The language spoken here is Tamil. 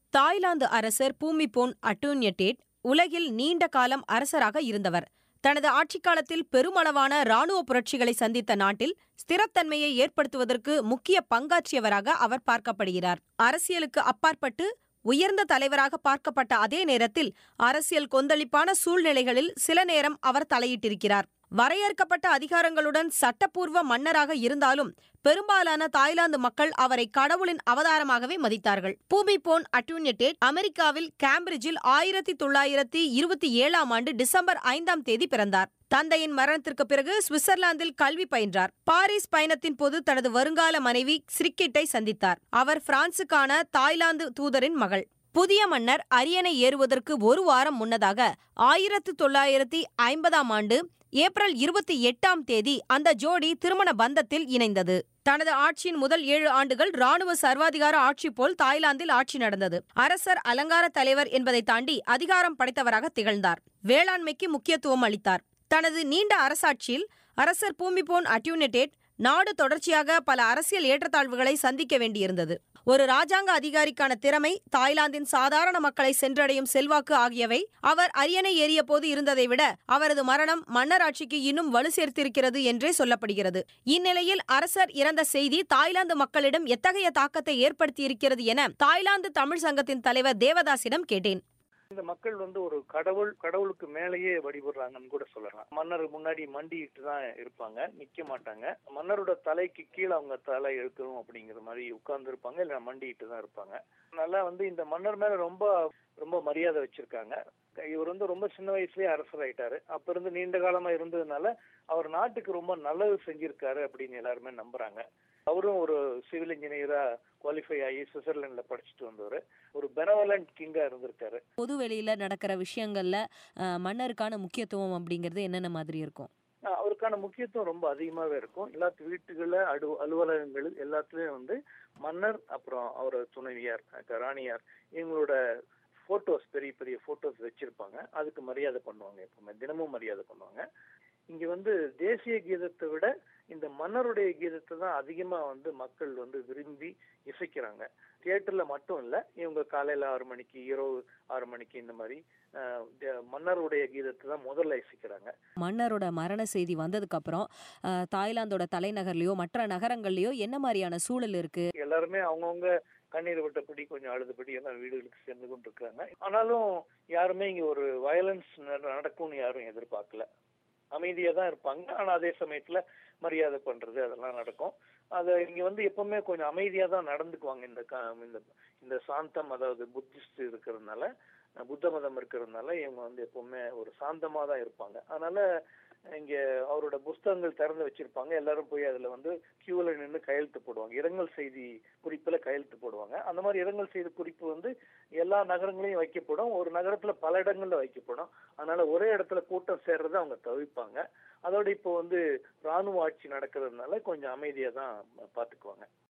தாய்லாந்து அரசர் பூமிபோன் அட்டூன்யட்டேட் உலகில் நீண்ட காலம் அரசராக இருந்தவர் தனது ஆட்சிக் காலத்தில் பெருமளவான ராணுவ புரட்சிகளை சந்தித்த நாட்டில் ஸ்திரத்தன்மையை ஏற்படுத்துவதற்கு முக்கிய பங்காற்றியவராக அவர் பார்க்கப்படுகிறார் அரசியலுக்கு அப்பாற்பட்டு உயர்ந்த தலைவராக பார்க்கப்பட்ட அதே நேரத்தில் அரசியல் கொந்தளிப்பான சூழ்நிலைகளில் சில நேரம் அவர் தலையிட்டிருக்கிறார் வரையறுக்கப்பட்ட அதிகாரங்களுடன் சட்டப்பூர்வ மன்னராக இருந்தாலும் பெரும்பாலான தாய்லாந்து மக்கள் அவரை கடவுளின் அவதாரமாகவே மதித்தார்கள் பூமிபோன் அட்டூன்யட்டேட் அமெரிக்காவில் கேம்பிரிட்ஜில் ஆயிரத்தி தொள்ளாயிரத்தி இருபத்தி ஏழாம் ஆண்டு டிசம்பர் ஐந்தாம் தேதி பிறந்தார் தந்தையின் மரணத்திற்கு பிறகு சுவிட்சர்லாந்தில் கல்வி பயின்றார் பாரிஸ் பயணத்தின் போது தனது வருங்கால மனைவி ஸ்ரிக்கிட்டை சந்தித்தார் அவர் பிரான்சுக்கான தாய்லாந்து தூதரின் மகள் புதிய மன்னர் அரியணை ஏறுவதற்கு ஒரு வாரம் முன்னதாக ஆயிரத்து தொள்ளாயிரத்தி ஐம்பதாம் ஆண்டு ஏப்ரல் இருபத்தி எட்டாம் தேதி அந்த ஜோடி திருமண பந்தத்தில் இணைந்தது தனது ஆட்சியின் முதல் ஏழு ஆண்டுகள் ராணுவ சர்வாதிகார ஆட்சி போல் தாய்லாந்தில் ஆட்சி நடந்தது அரசர் அலங்கார தலைவர் என்பதை தாண்டி அதிகாரம் படைத்தவராக திகழ்ந்தார் வேளாண்மைக்கு முக்கியத்துவம் அளித்தார் தனது நீண்ட அரசாட்சியில் அரசர் பூமிபோன் அட்யூனேட்டேட் நாடு தொடர்ச்சியாக பல அரசியல் ஏற்றத்தாழ்வுகளை சந்திக்க வேண்டியிருந்தது ஒரு ராஜாங்க அதிகாரிக்கான திறமை தாய்லாந்தின் சாதாரண மக்களை சென்றடையும் செல்வாக்கு ஆகியவை அவர் அரியணை ஏறிய போது இருந்ததை விட அவரது மரணம் மன்னராட்சிக்கு இன்னும் வலு சேர்த்திருக்கிறது என்றே சொல்லப்படுகிறது இந்நிலையில் அரசர் இறந்த செய்தி தாய்லாந்து மக்களிடம் எத்தகைய தாக்கத்தை ஏற்படுத்தியிருக்கிறது என தாய்லாந்து தமிழ் சங்கத்தின் தலைவர் தேவதாசிடம் கேட்டேன் இந்த மக்கள் வந்து ஒரு கடவுள் கடவுளுக்கு மேலேயே வழிபடுறாங்கன்னு கூட சொல்லலாம் மன்னர் முன்னாடி மண்டிட்டு தான் இருப்பாங்க நிக்க மாட்டாங்க மன்னரோட தலைக்கு கீழே அவங்க தலை எழுக்கணும் அப்படிங்கிற மாதிரி உட்கார்ந்து இருப்பாங்க இல்ல மண்டிட்டு தான் இருப்பாங்க அதனால வந்து இந்த மன்னர் மேல ரொம்ப ரொம்ப மரியாதை வச்சிருக்காங்க இவர் வந்து ரொம்ப சின்ன வயசுலயே அரசர் ஆயிட்டாரு அப்ப இருந்து நீண்ட காலமா இருந்ததுனால அவர் நாட்டுக்கு ரொம்ப நல்லது செஞ்சிருக்காரு அப்படின்னு எல்லாருமே நம்புறாங்க அவரும் ஒரு சிவில் இன்ஜினியரா குவாலிஃபை ஆகி சுவிட்சர்லாந்துல படிச்சுட்டு வந்தவர் ஒரு பெனவலண்ட் கிங்கா இருந்திருக்காரு பொது வெளியில நடக்கிற விஷயங்கள்ல அஹ், மன்னருக்கான முக்கியத்துவம் அப்படிங்கிறது என்னென்ன மாதிரி இருக்கும் ஆஹ் அவருக்கான முக்கியத்துவம் ரொம்ப அதிகமாவே இருக்கும் எல்லா வீட்டுகள்ல அடு அலுவலகங்கள் எல்லாத்துலயும் வந்து மன்னர் அப்புறம் அவரோட துணைவியார் அஹ் ராணியார் இவங்களோட போட்டோஸ் பெரிய பெரிய போட்டோஸ் வச்சிருப்பாங்க அதுக்கு மரியாதை பண்ணுவாங்க எப்பவுமே தினமும் மரியாதை பண்ணுவாங்க இங்க வந்து தேசிய கீதத்தை விட இந்த மன்னருடைய கீதத்தை தான் அதிகமா வந்து மக்கள் வந்து விரும்பி இசைக்கிறாங்க தியேட்டர்ல மட்டும் இல்ல இவங்க காலையில ஆறு மணிக்கு இரவு ஆறு மணிக்கு இந்த மாதிரி ஆஹ் த- மன்னருடைய கீதத்தை தான் முதல்ல இசைக்கிறாங்க மன்னரோட மரண செய்தி வந்ததுக்கு அப்புறம் அஹ், தாய்லாந்தோட தலைநகர்லயோ மற்ற நகரங்கள்லயோ என்ன மாதிரியான சூழல் இருக்கு எல்லாருமே அவங்கவுங்க கண்ணீர் விட்டபடி கொஞ்சம் அழுதுபடி எல்லாம் வீடுகளுக்கு சேர்ந்து கொண்டு இருக்காங்க ஆனாலும் யாருமே இங்க ஒரு வயலன்ஸ் நடக்கும்னு யாரும் எதிர்பார்க்கல அமைதியா தான் இருப்பாங்க ஆனா அதே சமயத்துல மரியாதை பண்றது அதெல்லாம் நடக்கும் அது இங்க வந்து எப்பவுமே கொஞ்சம் அமைதியா தான் நடந்துக்குவாங்க இந்த க- இந்த இந்த சாந்தம் அதாவது புத்திஸ்ட் இருக்கிறதுனால அஹ் புத்த மதம் இருக்கிறதுனால இவங்க வந்து எப்பவுமே ஒரு சாந்தமா தான் இருப்பாங்க அதனால இங்க அவரோட புஸ்தகங்கள் திறந்து வச்சிருப்பாங்க எல்லாரும் போய் அதுல வந்து கியூல நின்று கையெழுத்து போடுவாங்க இரங்கல் செய்தி குறிப்புல கையெழுத்து போடுவாங்க அந்த மாதிரி இரங்கல் செய்தி குறிப்பு வந்து எல்லா நகரங்களையும் வைக்கப்படும் ஒரு நகரத்துல பல இடங்கள்ல வைக்கப்படும் அதனால ஒரே இடத்துல கூட்டம் சேர்றதை அவங்க தவிர்ப்பாங்க அதோட இப்போ வந்து ராணுவ ஆட்சி நடக்கிறதுனால கொஞ்சம் அமைதியா தான் பாத்துக்குவாங்க